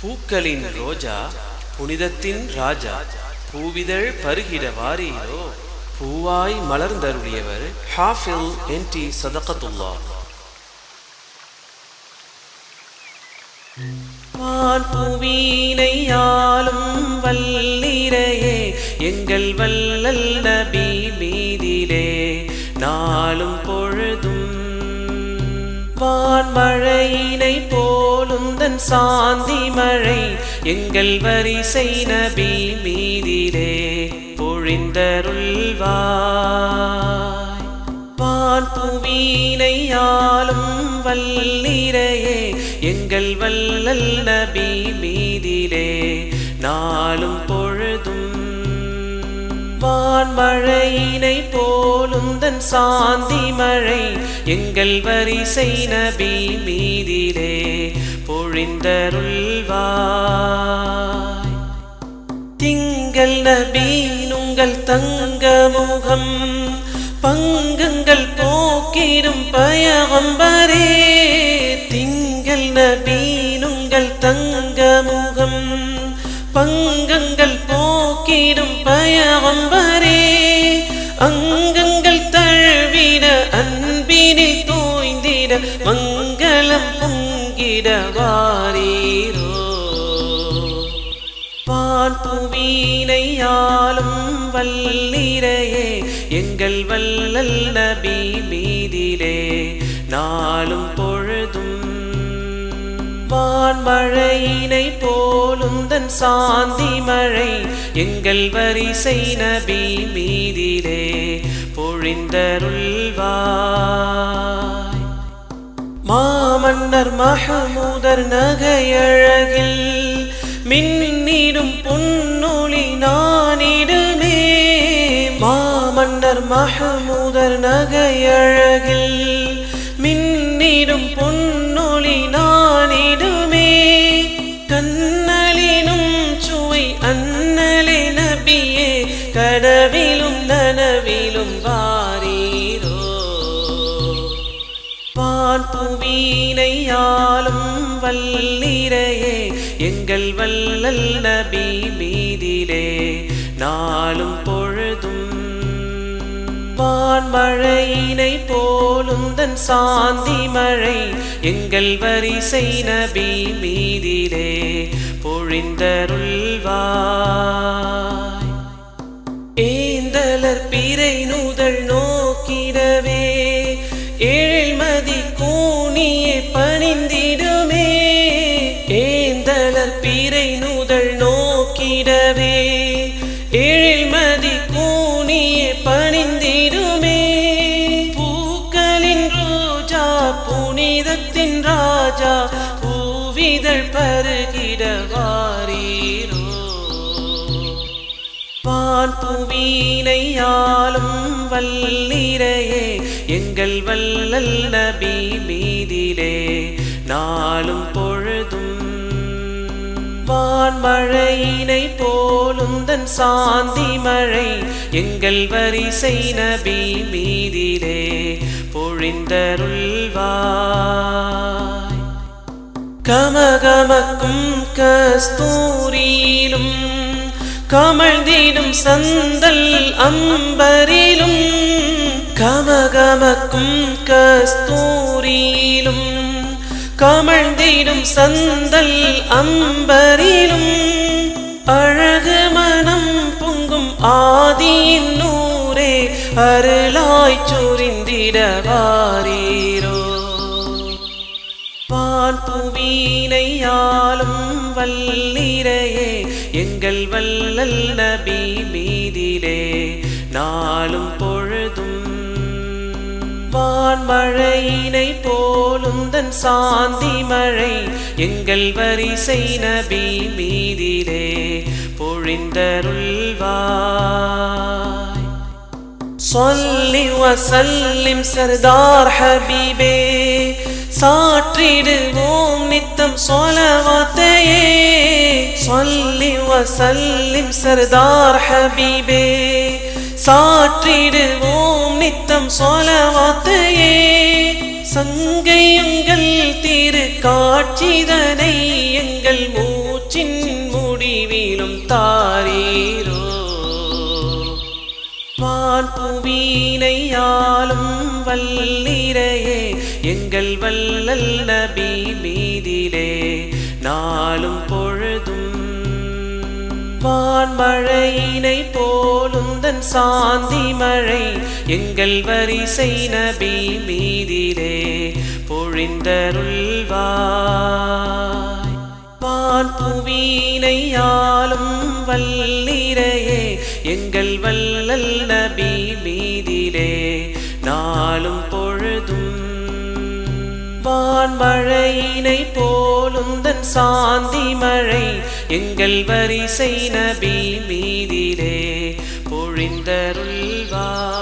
பூக்களின் ரோஜா புனிதத்தின் ராஜா பூவிதழ் பருகிட வாரீரோ பூவாய் மலர்ந்தருளியவர் ஹாஃபில் என் டி சதகத்துல்லா வான் புவீனையாலும் வல்லிரையே எங்கள் வல்லல் நபி மீதிலே நாளும் பொழுதும் வான் மழையினை போலுந்தன் சாந்தி மழை எங்கள் வரிசை நபி மீதிலே பொழிந்தருள்வாய் வான் புவீனையாலும் வல்லிரையே எங்கள் வல்லல் நபி மீதிலே நாளும் பொழுதும் வான் மழையினை போலுந்தன் சாந்தி மழை எங்கள் வரிசை நபி மீதிலே பொழிந்தருள்வாய் திங்கள் நபீன் உங்கள் தங்க முகம் பங்கங்கள் போக்கிடும் பயகம்பரே திங்கள் நபீன் உங்கள் தங்க முகம் பங்கங்கள் போக்கிடும் பயகம்பரே அங்கங்கள் தழுவிட அன்பினில் தோய்ந்திட மங்களம் பொங்கிட வாரீரோ வான் புவீனையாலும் வல்லிரையே எங்கள் வல்லல் நபி மீதிலே நாளும் பொழுதும் வான் மழையினை போலுந்தன் சாந்தி மழை எங்கள் வரிசை நபி மீதிலே பொழிந்தருள்வாய் மாமன்னர் மஹமூதர் நகையழகில் மின்னிடும் பொன்னொளி நானிடுமே மாமன்னர் மஹமூதர் நகையழகில் மின்னிடும் பொன்னொளி நானிடுமே கண்ணலினும் சுவை அன்னலே நபியே கனவிலும் நனவிலும் வாரீரோ வான் புவீனையாலும் வல்லிரையே எங்கள் வல்லல் நபி மீதிலே நாளும் பொழுதும் வான் மழையினை போலுந்தன் சாந்தி மழை எங்கள் வரிசை நபி மீதிலே பொழிந்தருள்வாய் ஏந்தலர் பிறை நூதல் நோக்கிடவே ஏழ்மதி கூனியே பணிந்திடுமே ஏந்தலர் பிறை நூதல் நோக்கிடவே ஏழ்மதி கூனியே பணிந்திடுமே பூக்களின் ரோஜா புனிதத்தின் ராஜா பூவிதழ் பருகிட வாரீரோ வான் புவீனையாலும் வல்லிரையே எங்கள் வல்லல் நபி மீதிலே நாளும் பொழுதும் வான் மழையினை போலுந்தன் சாந்தி மழை எங்கள் வரிசை நபி மீதிலே பொழிந்தருள்வாய் கமகமக்கும் கஸ்தூரியிலும் கமழ்ந்திடும் சந்தல் அம்பரிலும் கமகமக்கும் கஸ்தூரியிலும் கமழ்ந்திடும் சந்தல் அம்பரிலும் அழகு மனம் பொங்கும் ஆதியின் நூரே அருளாய் சொரிந்திட வாரீரோ வான் புவீனையாலும் வல்லிரையே எங்கள் வல்லல் நபி மீதிலே நாளும் பொழுதும் வான் மழையினை போலுந்தன் சாந்தி மழை எங்கள் வரிசை நபி மீதிலே பொழிந்தருள்வாய் صل وسلم சர்தார் ஹபீபே சாற்றிடுவோம் நித்தம் சொலவாத்தையே சொல்லி வசல்லிம் சர்தார் ஹபீபே சாற்றிடுவோம் நித்தம் சொலவாத்தையே சங்கையுங்கள் திரு காட்சிதனை எங்கள் மூச்சு புவியினையாலும் வல்லிரையே எங்கள் வல்லல் நபி மீதிலே நாளும் பொழுதும் வான்மழையினை போலுந்தன் சாந்தி மழை எங்கள் வரிசை நபி மீதிலே பொழிந்தருள்வாய் வான் புவியினையாலும் வல்லிரையே எங்கள் வல்லல் நபி மீதிலே நாளும் பொழுதும் வான்மழையினை போலுந்தன் சாந்தி மழை எங்கள் வரிசை நபி மீதிலே பொழிந்தருள்வாய்